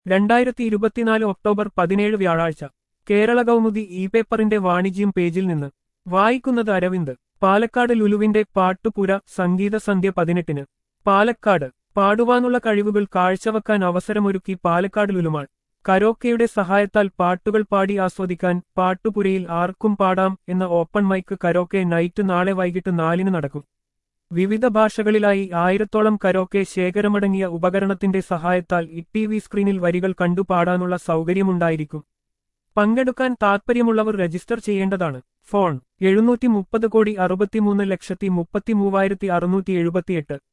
രണ്ടായിരത്തി ഇരുപത്തിനാല് ഒക്ടോബർ പതിനേഴ് വ്യാഴാഴ്ച കേരള കൗമുദി ഇ പേപ്പറിന്റെ വാണിജ്യം പേജിൽ നിന്ന് വായിക്കുന്നത് അരവിന്ദ് പാലക്കാട് ലുലുവിന്റെ പാട്ടുപുര സംഗീത സന്ധ്യ പതിനെട്ടിന് പാലക്കാട് പാടുവാനുള്ള കഴിവുകൾ കാഴ്ചവെക്കാൻ അവസരമൊരുക്കി പാലക്കാട് ലുലുമാൾ കരോക്കയുടെ സഹായത്താൽ പാട്ടുകൾ പാടി ആസ്വദിക്കാൻ പാട്ടുപുരയിൽ ആർക്കും പാടാം എന്ന ഓപ്പൺ മൈക്ക് കരോക്കെ നൈറ്റ് നാളെ വൈകിട്ട് നാലിന് നടക്കും വിവിധ ഭാഷകളിലായി ആയിരത്തോളം കരോക്കെ ശേഖരമടങ്ങിയ ഉപകരണത്തിന്റെ സഹായത്താൽ ഇ ടി വി സ്ക്രീനിൽ വരികൾ കണ്ടു പാടാനുള്ള സൗകര്യമുണ്ടായിരിക്കും പങ്കെടുക്കാൻ താൽപ്പര്യമുള്ളവർ രജിസ്റ്റർ ചെയ്യേണ്ടതാണ് ഫോൺ എഴുന്നൂറ്റി മുപ്പത് കോടി അറുപത്തിമൂന്ന് ലക്ഷത്തി മുപ്പത്തി മൂവായിരത്തി അറുന്നൂറ്റി എഴുപത്തിയെട്ട്